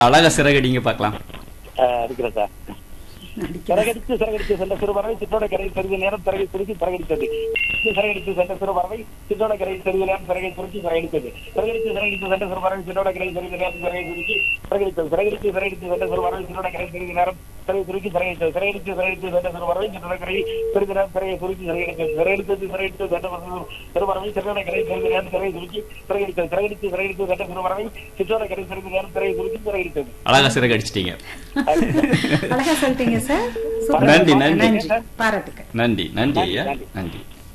அழகா சிறகடிங்க பார்க்கலாம் இருக்கிறேன் சார் சிறகடித்து சிறகடித்து சென்ற சிறு பறவை சிற்றோட கரையில் சிறிது நேரம் சிறகை சுருக்கி சிறகடித்தது சிறகடித்து சென்ற சிறு பறவை சிற்றோட கரையில் சிறிது நேரம் சிறகை சுருக்கி சிறகடித்தது சிறகடித்து சிறகடித்து சென்ற சிறு பறவை சிற்றோட கரையில் சிறிது நேரம் சிறகை சுருக்கி சிறகடித்தது சிறகடித்து சிறகடித்து சென்ற சிறு பறவை சிற்றோட கரையில் சிறிது நேரம் சிறகை சுருக்கி சிறகடித்தது சிறகடித்து சிறகடித்து சென்ற சிறு பறவை சிற்றோட கரையில் சிறிது நேரம் சிறகை சுருக்கி சிறகடித்தது சிறகடித்தது சிறகடித்து சென்ற சிறு பறவை சிற்றோட கரையில் சிறிது நேரம் சிறகை சுருக்கி சிறகடித்தது சிறகடித்து சிறகடித்து சென்ற சிறு பறவை சிற்றோட கரையில் சிறிது நேரம் சிறகை சுருக்கி சிறகடித்தது அழகா சிறகடிச்சிட்டீங்க அழகா சொல்லிட்டீங்க சார் சூப்பர். நன்றி, நன்றி. நன்றி பாராட்டுக்கள் நன்றி நன்றி ஐயா நன்றி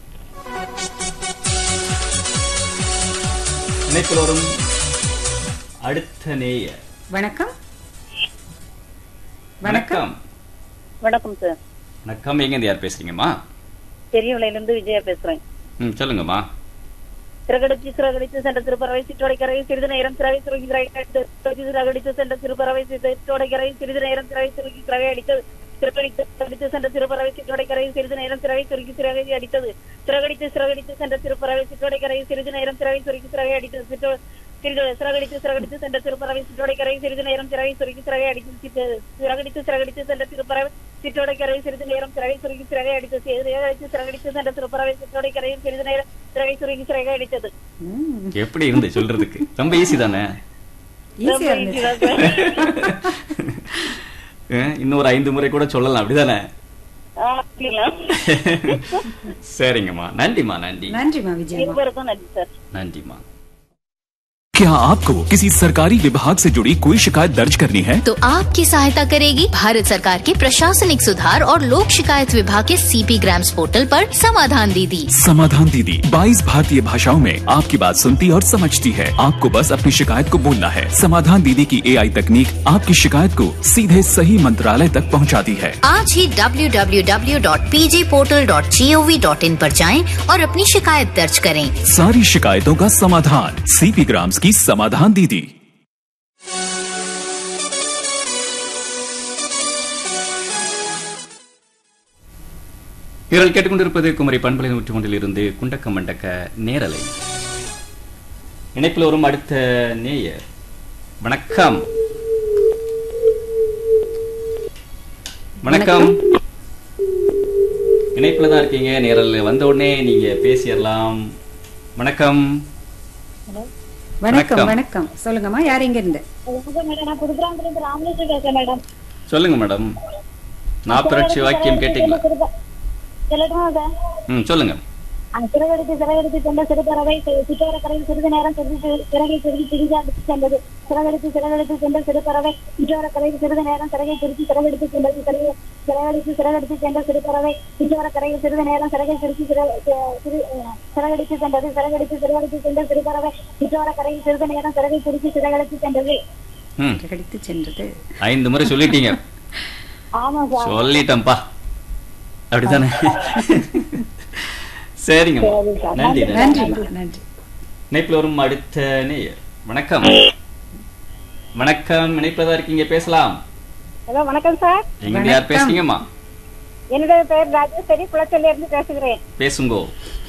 இணைப்பில் வரும் அடுத்த நேயர் வணக்கம் வணக்கம் வணக்கம் சார் வணக்கம் எங்க இருந்து யார் பேசுறீங்கம்மா பெரியவளையில இருந்து விஜயா பேசுறேன் ம் சொல்லுங்கம்மா சிறகடிச்சு சிறகடித்து சென்ற திருப்பறவை சிற்றோடைக்கரை சிறிது நேரம் சிறகை சுருங்கி சிறகடித்து சிறகடித்து சென்ற திருப்பறவை சிற்றோடைக்கரை சிறிது நேரம் சிறகை சுருங்கி சிறகை அடித்தது சிறகடித்து சிறகடித்து சென்ற திருப்பறவை சிற்றோடைக்கரை சிறிது நேரம் சிறகை சுருங்கி சிறகை அடித்தது சிறகடித்து சிறகடித்து சென்ற திருப்பறவை சிற்றோடைக்கரை சிறிது நேரம் சிறகை சுருங்கி சிறகை அடித்தது சிற்றோ சிறிது சிறகடித்து சிறகடித்து சென்ற திருப்பறவை சிற்றோடைக்கரை சிறிது நேரம் சிறகை சுருங்கி சிறகை அடித்தது சித்த- சிறகடித்து சிறகடித்து சென்ற திருப்பறவை சிற்றோடைக்கரை சிறிது நேரம் சிறகை சுருங்கி சிறகை அடித்தது சிறகடித்து சிறகடித்து சென்ற திருப்பறவை சிற்றோடைக்கரையில் சிறிது நேரம் சிறகை சுருங்கி சிறகை அடித்தது ம், எப்படி இருந்து சொல்றதுக்கு ரொம்ப ஈஸி தானே ஈஸியா இருந்துச்சு அஹ், இன்னொரு ஐந்து முறை கூட சொல்லலாம் அப்படிதானே ஆ, அப்படிங்களா? சரிங்கம்மா நன்றிம்மா நன்றி நன்றிமா விஜயம்மா இருவருக்கும் நன்றி சார் நன்றிம்மா क्या आपको किसी सरकारी विभाग से जुड़ी कोई शिकायत दर्ज करनी है तो आपकी सहायता करेगी भारत सरकार के प्रशासनिक सुधार और लोक शिकायत विभाग के सीपी ग्राम्स पोर्टल पर समाधान दीदी समाधान दीदी 22 भारतीय भाषाओं में आपकी बात सुनती और समझती है आपको बस अपनी शिकायत को बोलना है समाधान दीदी की एआई तकनीक आपकी शिकायत को सीधे सही मंत्रालय तक पहुंचाती है आज ही www.pjportal.gov.in पर जाएं और अपनी शिकायत दर्ज करें सारी शिकायतों का समाधान सीपी ग्राम्स की समाधान दीदी இவர்கள் கேட்டுக்கொண்டிருப்பது குமரி பண்பலை நூற்றி ஒன்றில் இருந்து குண்டக்க மண்டக்க நேரலை இணைப்பில் வரும் அடுத்த நேயர் வணக்கம் வணக்கம் இணைப்புல தான் இருக்கீங்க நேரல் வந்த உடனே நீங்க பேசிடலாம் வணக்கம் வணக்கம் வணக்கம். வணக்கம் சொல்லுங்கம்மா யார் இங்க இருந்து மேடம் நான் புதுக்கிராமத்துல இருந்து ராமேஸ்வரி பேசுறேன் மேடம் சொல்லுங்க மேடம் நாற்பரட்சி வாக்கியம் கேட்டீங்களா சொல்லட்டுமா சார் ம் சொல்லுங்க சிறகடித்து சிறகடித்து சென்ற சிறுபறவை சிற்றோர கரையில் சிறிது நேரம் சிறிது சிறகை சுருக்கி சிறிது அடித்து சென்றது சிறகடித்து சிறகடித்து சென்ற சிறுபறவை சிற்றோர கரையில் சிறிது நேரம் சிறகை சுருக்கி சிறகடித்து சென்றது சிறகு சிறகடித்து சிறகடித்து சென்ற சிறுபறவை சிற்றோர கரையில் சிறிது நேரம் சிறகை சுருக்கி சிற- சி- சிறு- சிறகடித்து சென்றது சிறகடித்து சிறகடித்து சென்ற சிறுபறவை சிற்றோர கரையில் சிறிது நேரம் சிறகை சுருக்கி சிறகடித்து சென்றது ம் கடித்து சென்றது ஐந்து முறை சொல்லிட்டீங்க ஆமா சார் சொல்லிட்டேன்ப்பா அப்படித்தானே சரிங்கம்மா நன்றி நன்றி நன்றிம்மா நன்றி இணைப்பில் வரும் அடுத்த நேயர் வணக்கம் வணக்கம் இணைப்பில் தான் இருக்கீங்க பேசலாம் ஹலோ வணக்கம் சார் எங்க இருந்து யார் வணக்கம். பேசுறீங்கம்மா என்னுடைய பெயர் ராஜேஸ்வரி குளச்சல்ல இருந்து பேசுகிறேன் பேசுங்கோ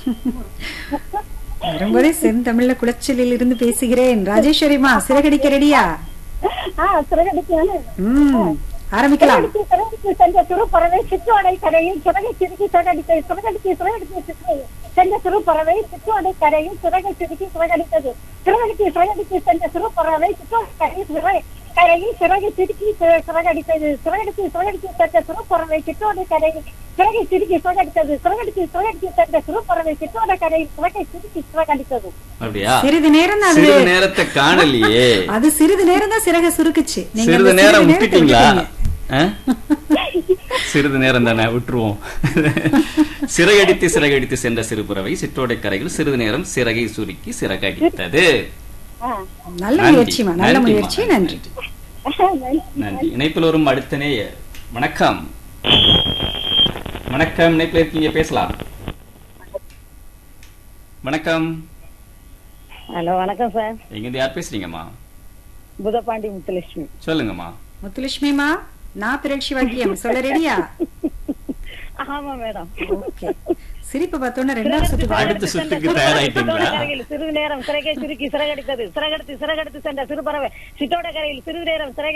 வரும்போதே செந்தமிழ்ல குளச்சலில் இருந்து பேசுகிறேன் ராஜேஸ்வரிமா சிறகடிக்க ரெடியா ஆ சிறகடிக்கு ம் ஆரம்பிக்கலாம் சிறகடிக்கு சிறகடிக்கு சென்ற திருப்பறவை சிற்றோடை கரையில் சிறகை சிறுக்கி சிறகடித்தது சிறகடிக்கு சிறகடிக்கு சிறு- சென்ற திருப்பறவை சிற்றோடை கரையில் சிறகை சிறுக்கி சிறகடித்தது சிறகடிக்கு சிறகடிக்கு சென்ற திருப்பறவை சிற்றோடை கரையில் சிறை கரையில் சிறகை சிறுக்கி சி- சிறகடித்தது சிறகடிக்கு சிறகடிக்கு சென்ற திருப்பறவை சிற்றோடை கரையில் சிறகை சிறுக்கி சிறகடித்தது சிறகடிக்கு சிறகடிக்கு சென்ற திருப்பறவை சிற்றோடை கரையில் சிறகை சிறுக்கி சிறகடித்தது அப்படியா சிறிது நேரம் தான் சிறிது அது நேரத்தை காணலையே அது சிறிது நேரம் தான் சிறக சுருக்குச்சு நீங்க சிறிது அந்த நேரம் நேரத்தை விட்டுட்டீங்களா விட்டுட்டீங்க. ஆ? சிறிது நேரம் தானே விட்டுருவோம் சிறகடித்து சிறகடித்து சென்ற சிறுபறவை சிற்றோடை கரையில் சிறிது நேரம் சிறகை சுருக்கி சிறகடித்தது ஆ. நல்ல நன்றி, முயற்சிமா நல்ல நன்றிம்மா, முயற்சி நன்றி நன்றி இணைப்பில் வரும் அடுத்த நேயர் வணக்கம் வணக்கம் இணைப்பில் இருக்கீங்க பேசலாம் வணக்கம் ஹலோ வணக்கம் சார் எங்க இருந்து யார் பேசுறீங்கம்மா புதப்பாண்டி முத்துலட்சுமி சொல்லுங்கம்மா முத்துலட்சுமிமா நான் பிரட்சி வாக்கியம் சொல்ல ரெடியா ஆமா மேடம் ஓகே சிரிப்பு பார்த்தோன்னா ரெண்டாவது சுற்று பாடு. அடுத்த சுற்றுக்கு தயாராயிட்டீங்களா கரையில் சிறிது நேரம் சிறகை சுருக்கி சிறகடித்தது சிறகடித்து சிறகடித்து சென்ற சிறுபறவை சிட்டோட கரையில் சிறிது நேரம் சிறகை